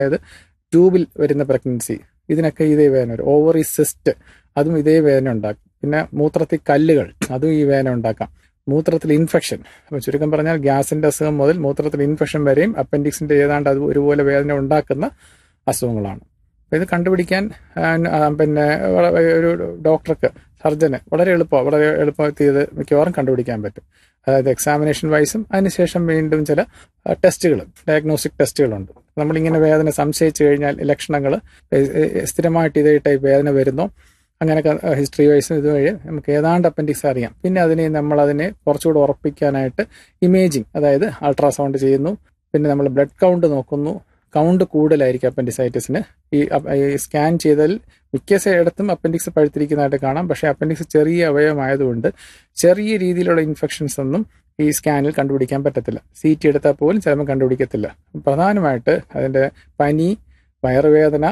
അതായത് ട്യൂബിൽ വരുന്ന പ്രഗ്നൻസി ഇതിനൊക്കെ ഇതേ വേദന വരും ഓവറി സിസ്റ്റ് അതും ഇതേ വേദന ഉണ്ടാക്കും പിന്നെ മൂത്രത്തിൽ കല്ലുകൾ അതും ഈ വേദന ഉണ്ടാക്കാം മൂത്രത്തിൽ ഇൻഫെക്ഷൻ അപ്പോൾ ചുരുക്കം പറഞ്ഞാൽ ഗ്യാസിന്റെ അസുഖം മുതൽ മൂത്രത്തിൽ ഇൻഫെക്ഷൻ വരെയും അപ്പൻഡിക്സിന്റെ ഏതാണ്ട് അത് ഒരുപോലെ വേദന ഉണ്ടാക്കുന്ന അസുഖങ്ങളാണ് അപ്പോൾ ഇത് കണ്ടുപിടിക്കാൻ ആ, ആ, പിന്നെ വള- ഒരു ഡോക്ടർക്ക് സർജന് വളരെ എളുപ്പം വളരെ എളുപ്പത്തിൽ ഇത് മിക്കവാറും കണ്ടുപിടിക്കാൻ പറ്റും അതായത് എക്സാമിനേഷൻ വൈസും അതിനുശേഷം വീണ്ടും ചില ടെസ്റ്റുകൾ ഡയഗ്നോസ്റ്റിക് ടെസ്റ്റുകളുണ്ട് നമ്മളിങ്ങനെ വേദന സംശയിച്ചു കഴിഞ്ഞാൽ ലക്ഷണങ്ങൾ സ്ഥിരമായിട്ട് ഇതേ ടൈപ്പ് വേദന വരുന്നോ അങ്ങനെയൊക്കെ ഹിസ്റ്ററി വൈസും ഇതുവഴി നമുക്ക് ഏതാണ്ട് അപ്പൻഡിക്സ് അറിയാം പിന്നെ അതിനെ നമ്മൾ അതിനെ കുറച്ചുകൂടെ ഉറപ്പിക്കാനായിട്ട് ഇമേജിങ് അതായത് അൾട്രാസൗണ്ട് ചെയ്യുന്നു പിന്നെ നമ്മൾ ബ്ലഡ് കൗണ്ട് നോക്കുന്നു കൗണ്ട് കൂടുതലായിരിക്കും അപ്പൻഡിസൈറ്റിസിന് ഈ അപ്പ- ഈ സ്കാൻ ചെയ്താൽ മിക്ക ഇടത്തും അപ്പൻഡിക്സ് പഴുത്തിരിക്കുന്നതായിട്ട് കാണാം പക്ഷേ അപ്പൻഡിക്സ് ചെറിയ അവയവമായതുകൊണ്ട് ചെറിയ രീതിയിലുള്ള ഇൻഫെക്ഷൻസ് ഒന്നും ഈ സ്കാനിൽ കണ്ടുപിടിക്കാൻ പറ്റത്തില്ല സി ടി എടുത്താൽ പോലും ചിലപ്പോൾ കണ്ടുപിടിക്കത്തില്ല പ്രധാനമായിട്ട് അതിൻ്റെ പനി വയറുവേദന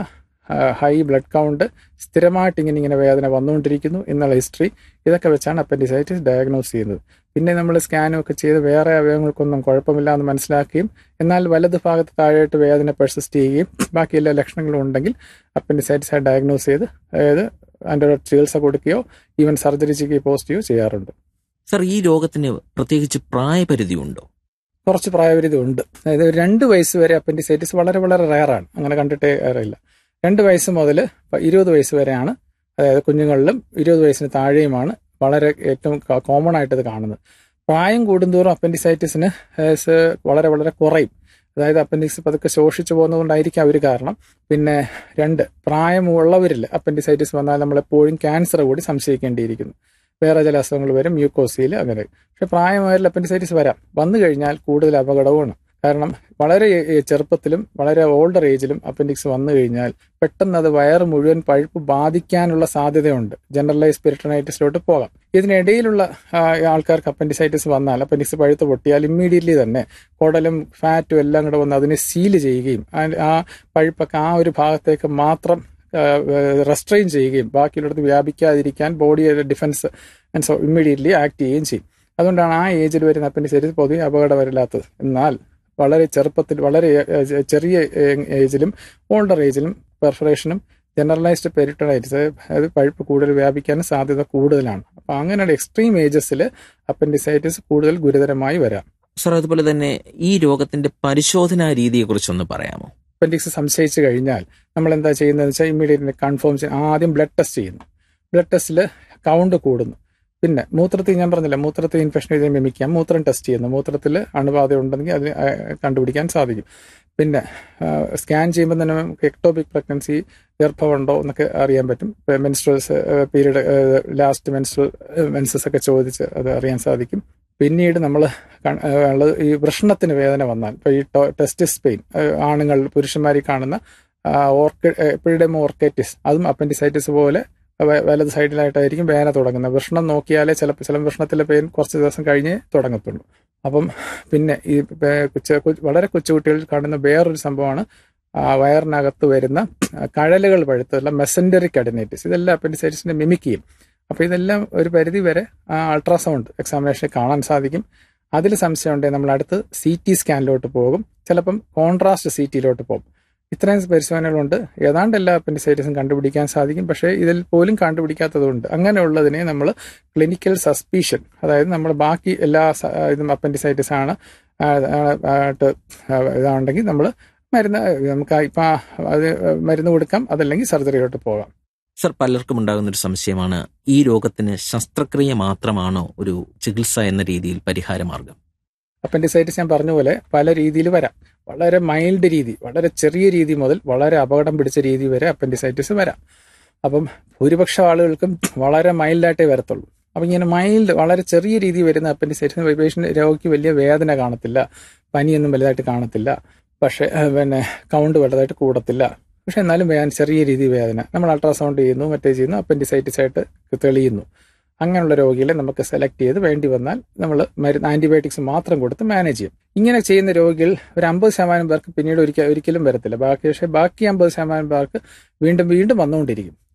ഹൈ ബ്ലഡ് കൗണ്ട് സ്ഥിരമായിട്ട് ഇങ്ങനെ ഇങ്ങനെ വേദന വന്നുകൊണ്ടിരിക്കുന്നു എന്നുള്ള ഹിസ്റ്ററി ഇതൊക്കെ വെച്ചാണ് അപ്പൻഡിസൈറ്റിസ് ഡയഗ്നോസ് ചെയ്യുന്നത് പിന്നെ നമ്മൾ സ്കാനും ഒക്കെ ചെയ്ത് വേറെ അവയവങ്ങൾക്കൊന്നും കുഴപ്പമില്ല എന്ന് മനസ്സിലാക്കുകയും എന്നാൽ വലത് ഭാഗത്ത് താഴെയായിട്ട് വേദന പെർസിസ്റ്റ് ചെയ്യുകയും ബാക്കി എല്ലാ ലക്ഷണങ്ങളും ഉണ്ടെങ്കിൽ അപ്പൻഡിസൈറ്റിസ് ആയി ഡയഗ്നോസ് ചെയ്ത് അതായത് അതിൻ്റെ ഒരു ചികിത്സ കൊടുക്കുകയോ ഈവൻ സർജറി ചെയ്യുകയോ പോസ്റ്റ് ചെയ്യുകയോ ചെയ്യാറുണ്ട് സർ ഈ രോഗത്തിന് പ്രത്യേകിച്ച് പ്രായപരിധി ഉണ്ടോ കുറച്ച് പ്രായപരിധി ഉണ്ട് അതായത് ഒരു രണ്ട് വയസ്സ് വരെ അപ്പൻഡിസൈറ്റിസ് വളരെ വളരെ റയറാണ് അങ്ങനെ കണ്ടിട്ടേ അറിയില്ല രണ്ട് വയസ്സ് മുതൽ ഇരുപത് വയസ്സ് വരെയാണ് അതായത് കുഞ്ഞുങ്ങളിലും ഇരുപത് വയസ്സിന് താഴെയുമാണ് വളരെ ഏറ്റവും കോമൺ ആയിട്ട് ഇത് കാണുന്നത് പ്രായം കൂടുന്തോറും അപ്പൻഡിസൈറ്റിസിന് ഏസ് വളരെ വളരെ കുറയും അതായത് അപ്പൻഡിക്സ് പതുക്കെ ശോഷിച്ചു പോകുന്നതുകൊണ്ടായിരിക്കാം ഒരു കാരണം പിന്നെ രണ്ട് പ്രായമുള്ളവരിൽ അപ്പൻഡിസൈറ്റിസ് വന്നാൽ നമ്മളെപ്പോഴും ക്യാൻസർ കൂടി സംശയിക്കേണ്ടിയിരിക്കുന്നു വേറെ ചില അസുഖങ്ങൾ വരും മ്യൂക്കോസിയിൽ അങ്ങനെ പക്ഷെ പ്രായമായാലും അപ്പൻഡിസൈറ്റിസ് വരാം വന്നു കഴിഞ്ഞാൽ കൂടുതൽ അപകടവുമാണ് കാരണം വളരെ ഏ- ചെറുപ്പത്തിലും വളരെ ഓൾഡർ ഏജിലും അപ്പൻഡിക്സ് വന്നു കഴിഞ്ഞാൽ പെട്ടെന്ന് അത് വയറ് മുഴുവൻ പഴുപ്പ് ബാധിക്കാനുള്ള സാധ്യതയുണ്ട് ജനറലൈസ് പെരിട്ടണൈറ്റിസിലോട്ട് പോകാം ഇതിനിടയിലുള്ള ആ, ആൾക്കാർക്ക് അപ്പൻഡിസൈറ്റിസ് വന്നാൽ അപ്പൻഡിക്സ് പഴുത്ത് പൊട്ടിയാൽ ഇമ്മീഡിയറ്റ്ലി തന്നെ കുടലും ഫാറ്റും എല്ലാം കൂടെ വന്ന് അതിനെ സീല് ചെയ്യുകയും ആ- ആ പഴുപ്പൊക്കെ ആ ഒരു ഭാഗത്തേക്ക് മാത്രം റെസ്ട്രെയിൻ ചെയ്യുകയും ബാക്കിയുള്ളിടത്ത് വ്യാപിക്കാതിരിക്കാൻ ബോഡിയുടെ ഡിഫൻസ് സോ ഇമ്മീഡിയറ്റ്ലി ആക്ട് ചെയ്യുകയും ചെയ്യും അതുകൊണ്ടാണ് ആ ഏജിൽ വരുന്ന അപ്പൻഡിസൈറ്റിസ് പൊതുവെ അപകടമില്ലാത്തത് എന്നാൽ വളരെ ചെറുപ്പത്തിൽ വളരെ ഏ- ചെറിയ ഏജിലും ഓൾഡർ ഏജിലും പെർഫറേഷനും ജനറലൈസ്ഡ് പെരിട്ടണൈറ്റിസ് അതായത് പഴുപ്പ് കൂടുതൽ വ്യാപിക്കാൻ സാധ്യത കൂടുതലാണ് അപ്പോൾ അങ്ങനെയുള്ള എക്സ്ട്രീം ഏജസിൽ അപ്പൻഡിസൈറ്റിസ് കൂടുതൽ ഗുരുതരമായി വരാം സർ അതുപോലെ തന്നെ ഈ രോഗത്തിന്റെ പരിശോധനാ രീതിയെക്കുറിച്ചൊന്ന് പറയാമോ അപ്പൻഡിക്സ് സംശയിച്ചു കഴിഞ്ഞാൽ നമ്മൾ എന്താ ചെയ്യുന്നതെന്ന് വെച്ചാൽ ഇമ്മീഡിയറ്റ് കൺഫേം ചെയ്യും ആദ്യം ബ്ലഡ് ടെസ്റ്റ് ചെയ്യുന്നു ബ്ലഡ് ടെസ്റ്റിൽ കൗണ്ട് കൂടുന്നു പിന്നെ മൂത്രത്തിൽ ഞാൻ പറഞ്ഞില്ല മൂത്രത്തിൽ ഇൻഫെക്ഷൻ ചെയ്ത് മിമിക്കാം മൂത്രം ടെസ്റ്റ് ചെയ്യുന്നു മൂത്രത്തിൽ അണുബാധ ഉണ്ടെങ്കിൽ അത് ആ, കണ്ടുപിടിക്കാൻ സാധിക്കും പിന്നെ സ്കാൻ ചെയ്യുമ്പോൾ തന്നെ നമുക്ക് എക്ടോപിക് പ്രഗ്നൻസി ഗർഭമുണ്ടോ എന്നൊക്കെ അറിയാൻ പറ്റും menstruals period last menstrual menses ഒക്കെ ചോദിച്ച് അത് അറിയാൻ സാധിക്കും പിന്നീട് നമ്മൾ ഉള്ളത് ഈ വൃഷണത്തിന് വേദന വന്നാൽ ഇപ്പോൾ ഈ ടെസ്റ്റിസ് പെയിൻ ആണുങ്ങൾ പുരുഷന്മാരിൽ കാണുന്ന ഓർക്കി എപ്പിഡെമ ഓർക്കൈറ്റിസ് അതും അപ്പൻഡിസൈറ്റിസ് പോലെ വ- വലത് സൈഡിലായിട്ടായിരിക്കും വേദന തുടങ്ങുന്നത് വൃഷണം നോക്കിയാലേ ചിലപ്പോൾ ചില വൃഷണത്തിലെ പെയിൻ കുറച്ച് ദിവസം കഴിഞ്ഞേ തുടങ്ങത്തുള്ളൂ അപ്പം പിന്നെ ഈ പേ- കൊച്ചു- കൊച്ചു- വളരെ കൊച്ചുകുട്ടികളിൽ കാണുന്ന വേറൊരു സംഭവമാണ് ആ വയറിനകത്ത് വരുന്ന ആ, കഴലുകൾ പഴുത്തുള്ള മെസൻഡറിക് അഡിനൈറ്റിസ് ഇതെല്ലാം അപ്പൻഡിസൈറ്റിസിനെ മിമിക് ചെയ്യും അപ്പോൾ ഇതെല്ലാം ഒരു പരിധി വരെ അൾട്രാസൗണ്ട് എക്സാമിനേഷനിൽ കാണാൻ സാധിക്കും അതിൽ സംശയം ഉണ്ടെങ്കിൽ നമ്മൾ അടുത്ത് സി ടി സ്കാനിലോട്ട് പോകും ചിലപ്പം കോൺട്രാസ്റ്റ് സി ടിയിലോട്ട് പോകും ഇത്രയും പരിശോധനകളുണ്ട് ഏതാണ്ട് എല്ലാ അപ്പൻഡിസൈറ്റിസും കണ്ടുപിടിക്കാൻ സാധിക്കും പക്ഷേ ഇതിൽ പോലും കണ്ടുപിടിക്കാത്തതുണ്ട് അങ്ങനെയുള്ളതിനെ നമ്മൾ ക്ലിനിക്കൽ സസ്പീഷൻ അതായത് നമ്മൾ ബാക്കി എല്ലാ സ- ഇതും അപ്പൻഡിസൈറ്റിസ് ആണ് ആ, ആ, ആയിട്ട് ഇതാണെങ്കിൽ നമ്മൾ മരുന്ന് നമുക്ക് ഇപ്പം അത് മരുന്ന് കൊടുക്കാം അതല്ലെങ്കിൽ സർജറിയിലോട്ട് പോകാം സർ പലർക്കും ഉണ്ടാകുന്ന ഒരു സംശയമാണ് ഈ രോഗത്തിന് ശസ്ത്രക്രിയ മാത്രമാണോ ഒരു ചികിത്സ എന്ന രീതിയിൽ പരിഹാരമാർഗം അപ്പൻഡിസൈറ്റിസ് ഞാൻ പറഞ്ഞ പോലെ പല രീതിയിൽ വരാം വളരെ മൈൽഡ് രീതി വളരെ ചെറിയ രീതി മുതൽ വളരെ അപകടം പിടിച്ച രീതി വരെ അപ്പൻഡിസൈറ്റിസ് വരാം അപ്പം ഭൂരിപക്ഷം ആളുകൾക്കും വളരെ മൈൽഡായിട്ടേ വരത്തുള്ളൂ അപ്പം ഇങ്ങനെ മൈൽഡ് വളരെ ചെറിയ രീതി വരുന്ന അപ്പൻഡിസൈറ്റിസ് പേഷ്യൻ്റ് രോഗിക്ക് വലിയ വേദന കാണത്തില്ല പനിയൊന്നും വലുതായിട്ട് കാണത്തില്ല പക്ഷേ ഏഹ്, പിന്നെ കൗണ്ട് വലുതായിട്ട് കൂടത്തില്ല പക്ഷെ എന്നാലും വേദന ചെറിയ രീതി വേദന നമ്മൾ അൾട്രാസൗണ്ട് ചെയ്യുന്നു മറ്റേ ചെയ്യുന്നു അപ്പൻഡിസൈറ്റിസ് ആയിട്ട് തെളിയുന്നു അങ്ങനെയുള്ള രോഗികളെ നമുക്ക് സെലക്ട് ചെയ്ത് വേണ്ടി വന്നാൽ നമ്മൾ മരുന്ന് ആന്റിബയോട്ടിക്സ് മാത്രം കൊടുത്ത് മാനേജ് ചെയ്യും ഇങ്ങനെ ചെയ്യുന്ന രോഗികൾ ഒരു അമ്പത് ശതമാനം പേർക്ക് പിന്നീട് ഒരിക്കൽ ഒരിക്കലും വരത്തില്ല ബാക്കി പക്ഷേ ബാക്കി അമ്പത് ശതമാനം പേർക്ക് വീണ്ടും വീണ്ടും വന്നുകൊണ്ടിരിക്കും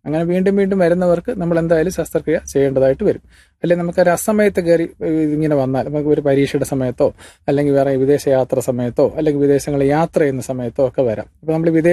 അങ്ങനെ വീണ്ടും വീണ്ടും വരുന്നവർക്ക് നമ്മൾ എന്തായാലും ശസ്ത്രക്രിയ ചെയ്യേണ്ടതായിട്ട് വരും അല്ലെങ്കിൽ നമുക്ക് ഒരു അസമയത്ത് കയറി ഇങ്ങനെ വന്നാൽ നമുക്ക് ഒരു പരീക്ഷയുടെ സമയത്തോ അല്ലെങ്കിൽ വേറെ വിദേശ യാത്ര സമയത്തോ അല്ലെങ്കിൽ വിദേശങ്ങളിൽ യാത്ര ചെയ്യുന്ന സമയത്തോ ഒക്കെ വരാം അപ്പോൾ നമ്മൾ വിദേശ